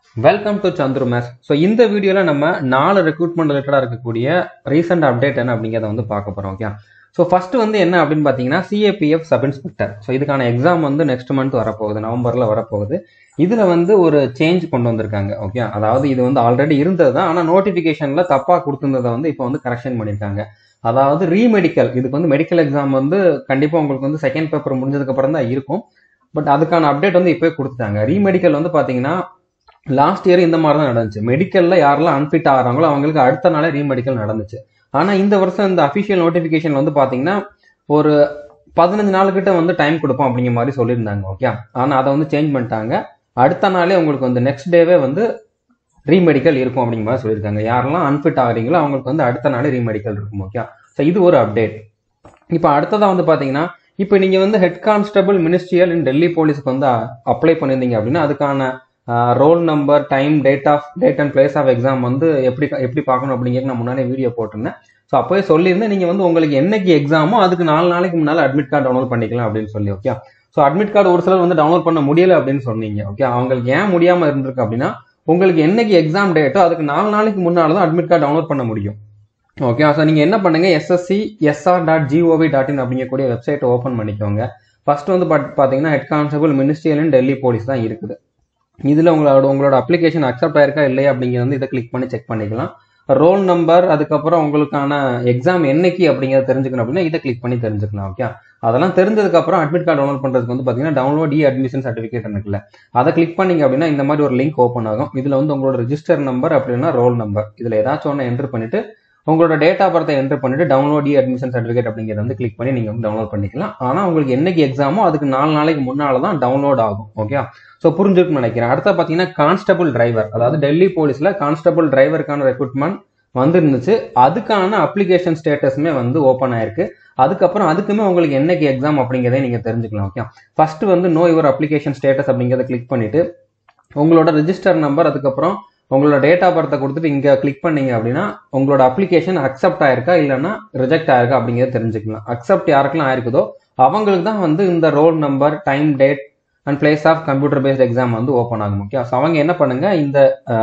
welcome to Chandru மேஸ் so இந்த வீடியோவில் நம்ம நாலு ரெக்ரூட்மெண்ட் ரிலேட்டடாக இருக்கக்கூடிய ரீசெண்ட் அப்டேட் என்ன அப்படிங்கிறத வந்து பார்க்க போகிறோம் ஓகே ஸோ ஃபர்ஸ்ட் வந்து என்ன அப்படின்னு பார்த்தீங்கன்னா சிஏபிஎஃப் சப் இன்ஸ்பெக்டர் ஸோ இதுக்கான எக்ஸாம் வந்து நெக்ஸ்ட் மந்த் வரப்போகுது நவம்பரில் வரப்போகுது இதில் வந்து ஒரு சேஞ்ச் கொண்டு வந்திருக்காங்க ஓகே அதாவது இது வந்து ஆல்ரெடி இருந்தது தான் ஆனால் நோட்டிஃபிகேஷனில் தப்பாக கொடுத்துருந்ததை வந்து இப்போ வந்து கரெக்ஷன் பண்ணியிருக்காங்க அதாவது ரீமெடிக்கல் இதுக்கு வந்து மெடிக்கல் எக்ஸாம் வந்து கண்டிப்பாக உங்களுக்கு வந்து செகண்ட் பேப்பர் முடிஞ்சதுக்கப்புறம் தான் இருக்கும் பட் அதுக்கான அப்டேட் வந்து இப்போயே கொடுத்துட்டாங்க ரீமெடிக்கல் வந்து பார்த்தீங்கன்னா லாஸ்ட் இயர் இந்த மாதிரி தான் நடந்துச்சு மெடிக்கல்ல யாரெல்லாம் அன்ஃபிட் ஆகிறாங்களோ அவங்களுக்கு அடுத்த நாளே ரீமெடிக்கல் நடந்துச்சு ஆனா இந்த வருஷம் இந்த அஃபிஷியல் நோட்டிபிகேஷன் வந்து பாத்தீங்கன்னா ஒரு பதினஞ்சு நாள் கிட்ட வந்து டைம் கொடுப்போம் அப்படிங்கிற மாதிரி சொல்லியிருந்தாங்க ஓகே ஆனா அதை வந்து சேஞ்ச் பண்ணிட்டாங்க அடுத்த நாளே உங்களுக்கு வந்து நெக்ஸ்ட் டேவே வந்து ரீமெடிக்கல் இருக்கும் அப்படிங்கிற மாதிரி சொல்லியிருக்காங்க யாரெல்லாம் அன்ஃபிட் ஆகிறீங்களோ அவங்களுக்கு வந்து அடுத்த நாளே ரீமெடிக்கல் இருக்கும் ஓகே ஸோ இது ஒரு அப்டேட் இப்போ அடுத்ததாக வந்து பார்த்தீங்கன்னா இப்போ நீங்கள் வந்து head constable ministerial in Delhi போலீஸ்க்கு வந்து அப்ளை பண்ணியிருந்தீங்க அப்படின்னா அதுக்கான roll number time date of date and place of exam வந்து எப்படி எப்படி பார்க்கணும் அப்படிங்கிறது நான் முன்னாடி வீடியோ போட்டிருந்தேன் ஸோ அப்போயே சொல்லியிருந்தேன் நீங்கள் வந்து உங்களுக்கு என்னைக்கு எக்ஸாமோ அதுக்கு நாலு நாளைக்கு முன்னால் அட்மிட் கார்டு டவுன்லோட் பண்ணிக்கலாம் அப்படின்னு சொல்லி ஓகே ஸோ அட்மிட் கார்டு ஒரு சிலர் வந்து டவுன்லோட் பண்ண முடியல அப்படின்னு சொன்னீங்க ஓகே அவங்களுக்கு ஏன் முடியாமல் இருந்திருக்கு அப்படின்னா உங்களுக்கு என்னைக்கு எக்ஸாம் டேட்டோ அதுக்கு நாலு நாளைக்கு முன்னால் தான் அட்மிட் கார்டு டவுன்லோட் பண்ண முடியும் ஓகே ஸோ நீங்கள் என்ன பண்ணுங்க SSC SR dot GOV dot in அப்படிங்கக்கூடிய வெப்சைட்டை ஓப்பன் பண்ணிக்கோங்க ஃபர்ஸ்ட் வந்து பார்த்தீங்கன்னா head constable ministerial in Delhi police தான் இருக்குது இதில் உங்களோட உங்களோட அப்ளிகேஷன் அக்செப்ட் ஆயிருக்கா இல்லையா அப்படிங்கிறது வந்து இதை கிளிக் பண்ணி செக் பண்ணிக்கலாம் ரோல் நம்பர் அதுக்கப்புறம் உங்களுக்கான எக்ஸாம் என்னைக்கு அப்படிங்கிறத தெரிஞ்சுக்கணும் அப்படின்னா இதை கிளிக் பண்ணி தெரிஞ்சுக்கலாம் ஓகே அதெல்லாம் தெரிஞ்சதுக்கப்புறம் அட்மிட் கார்டு டவுன்லோட் பண்ணுறதுக்கு வந்து பார்த்தீங்கன்னா டவுன்லோட் இ அட்மிஷன் சர்டிஃபிகேட் இருக்குல்ல அதை கிளிக் பண்ணீங்க அப்படின்னா இந்த மாதிரி ஒரு லிங்க் ஓப்பன் ஆகும் இதில் வந்து உங்களோட ரிஜிஸ்டர் நம்பர் அப்படின்னா ரோல் நம்பர் இதில் ஏதாச்சும் ஒன்று என்ட்ரு பண்ணிட்டு உங்களோட டேட் ஆஃப் பர்த்தை என்ட்ரு பண்ணிட்டு டவுன்லோட் இ அட்மிஷன் சர்டிஃபிகேட் அப்படிங்கிறத வந்து கிளிக் பண்ணி நீங்கள் வந்து டவுன்லோட் பண்ணிக்கலாம் ஆனால் உங்களுக்கு என்னைக்கு எக்ஸாமோ அதுக்கு நாலு நாளைக்கு முன்னால தான் டவுன்லோட் ஆகும் ஓகே ஸோ புரிஞ்சுக்குன்னு நினைக்கிறேன் அடுத்த பார்த்தீங்கன்னா கான்ஸ்டபிள் டிரைவர் அதாவது டெல்லி போலீஸில் கான்ஸ்டபிள் டிரைவருக்கான ரெக்ரூட்மெண்ட் வந்துருந்துச்சு அதுக்கான அப்ளிகேஷன் ஸ்டேட்டஸுமே வந்து ஓப்பன் ஆயிருக்கு அதுக்கப்புறம் அதுக்குமே உங்களுக்கு என்னைக்கு எக்ஸாம் அப்படிங்கிறதே நீங்கள் தெரிஞ்சுக்கலாம் ஓகே ஃபர்ஸ்ட் வந்து நோ யுவர் அப்ளிகேஷன் ஸ்டேட்டஸ் அப்படிங்கிறத கிளிக் பண்ணிட்டு உங்களோட ரிஜிஸ்டர் நம்பர் அதுக்கப்புறம் உங்களோட டேட் ஆஃப் பர்த்தை கொடுத்துட்டு இங்கே கிளிக் பண்ணீங்க அப்படின்னா உங்களோட அப்ளிகேஷன் அக்செப்ட் ஆயிருக்கா இல்லைன்னா ரிஜெக்ட் ஆயிருக்கா அப்படிங்கிறத தெரிஞ்சுக்கலாம் அக்செப்ட் யாருக்கெல்லாம் ஆயிருக்குதோ அவங்களுக்கு தான் வந்து இந்த roll number time date and place of computer based exam வந்து ஓப்பன் ஆகும் ஓகே ஸோ அவங்க என்ன பண்ணுங்க இந்த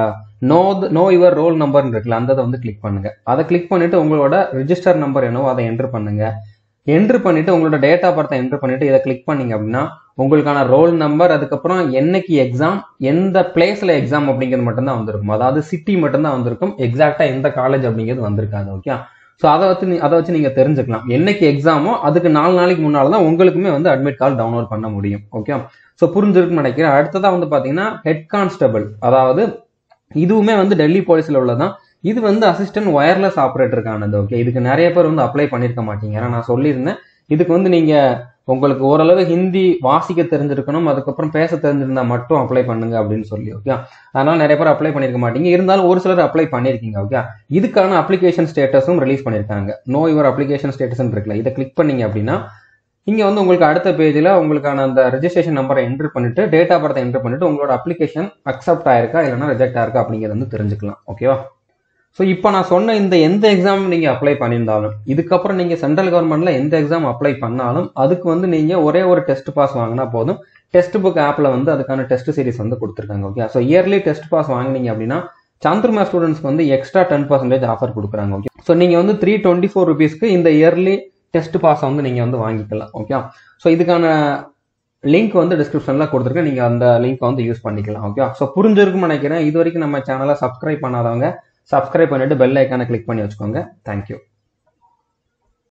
நோ நோ யுவர் ரோல் நம்பர்னு இருக்குல்ல அந்த வந்து கிளிக் பண்ணுங்க அதை கிளிக் பண்ணிட்டு உங்களோட ரிஜிஸ்டர் நம்பர் என்னவோ அதை என்ட்ரு பண்ணுங்க என்ட்ரு பண்ணிட்டு உங்களோட டேட் ஆஃப் பர்த்தை என்ட்ரு பண்ணிட்டு இதை கிளிக் பண்ணீங்க அப்படின்னா உங்களுக்கான ரோல் நம்பர் அதுக்கப்புறம் என்னைக்கு எக்ஸாம் எந்த பிளேஸ்ல எக்ஸாம் அப்படிங்கிறது மட்டும்தான் வந்திருக்கும் அதாவது சிட்டி மட்டும்தான் வந்திருக்கும் எக்ஸாக்டா எந்த காலேஜ் அப்படிங்கிறது வந்திருக்காது ஓகே ஸோ அதை வச்சு அதை வச்சு நீங்க தெரிஞ்சுக்கலாம் என்னைக்கு எக்ஸாமோ அதுக்கு நாலு நாளைக்கு முன்னால தான் உங்களுக்குமே வந்து அட்மிட் கார்டு டவுன்லோட் பண்ண முடியும் ஓகே ஸோ புரிஞ்சிருக்குன்னு நினைக்கிறேன் அடுத்ததா வந்து பாத்தீங்கன்னா ஹெட் கான்ஸ்டபிள் அதாவது இதுவுமே வந்து டெல்லி போலீஸ்ல உள்ளதான் இது வந்து அசிஸ்டன்ட் ஒயர்லெஸ் ஆப்ரேட்டருக்கானது ஓகே இதுக்கு நிறைய பேர் வந்து அப்ளை பண்ணியிருக்க மாட்டீங்க ஏன்னா நான் சொல்லியிருந்தேன் இதுக்கு வந்து நீங்க உங்களுக்கு ஓரளவு ஹிந்தி வாசிக்க தெரிஞ்சிருக்கணும் அதுக்கப்புறம் பேச தெரிஞ்சிருந்தா மட்டும் அப்ளை பண்ணுங்க அப்படின்னு சொல்லி ஓகே அதனால நிறைய பேர் அப்ளை பண்ணிருக்க மாட்டீங்க இருந்தாலும் ஒரு சிலர் அப்ளை பண்ணிருக்கீங்க ஓகே இதுக்கான அப்ளிகேஷன் ஸ்டேட்டஸும் ரிலீஸ் பண்ணிருக்காங்க நோ யுவர் அப்ளிகேஷன் ஸ்டேட்டஸ் இருக்குல்ல இதை கிளிக் பண்ணீங்க அப்படின்னா இங்க வந்து உங்களுக்கு அடுத்த பேஜ்ல உங்களுக்கான அந்த ரெஜிஸ்ட்ரேஷன் நம்பரை என்ட்ரு பண்ணிட்டு டேட் ஆஃப் பர்த்தை என்ட்ரு பண்ணிட்டு உங்களோட அப்ளிகேஷன் அக்செப்ட் ஆயிருக்கா இல்லைன்னா ரிஜெக்ட் ஆயிருக்கா அப்படிங்கிறத வந்து தெரிஞ்சுக்கலாம் ஓகேவா ஸோ இப்போ நான் சொன்ன இந்த எந்த எக்ஸாம் நீங்கள் அப்ளை பண்ணியிருந்தாலும் இதுக்கப்புறம் நீங்கள் சென்ட்ரல் கவர்மெண்ட்ல எந்த எக்ஸாம் அப்ளை பண்ணாலும் அதுக்கு வந்து நீங்கள் ஒரே ஒரு டெஸ்ட் பாஸ் வாங்கினா போதும் டெஸ்ட் புக் ஆப்பில் வந்து அதுக்கான டெஸ்ட் சீரிஸ் வந்து கொடுத்துருக்காங்க okay so early test pass வாங்கினீங்க அப்படின்னா சந்திரமா ஸ்டூடெண்ட்ஸ்க்கு வந்து எக்ஸ்ட்ரா டென் பர்சன்டேஜ் ஆஃபர் கொடுக்குறாங்க ஓகே ஸோ நீங்கள் வந்து த்ரீ டுவெண்ட்டி ஃபோர் ருபீஸ்க்கு இந்த இயர்லி டெஸ்ட் பாஸ் வந்து நீங்கள் வந்து வாங்கிக்கலாம் ஓகே ஸோ இதுக்கான லிங்க் வந்து டிஸ்கிரிப்ஷனில் கொடுத்துருக்கேன் நீங்கள் அந்த லிங்க் வந்து யூஸ் பண்ணிக்கலாம் ஓகே ஸோ புரிஞ்சிருக்கும்னு நினைக்கிறேன் இது வரைக்கும் நம்ம சேனலை சப்ஸ்கிரைப் பண்ணாதவங்க சப்ஸ்கிரைப் பண்ணிட்டு பெல் ஐக்கானை கிளிக் பண்ணி வச்சுக்கோங்க தேங்க்யூ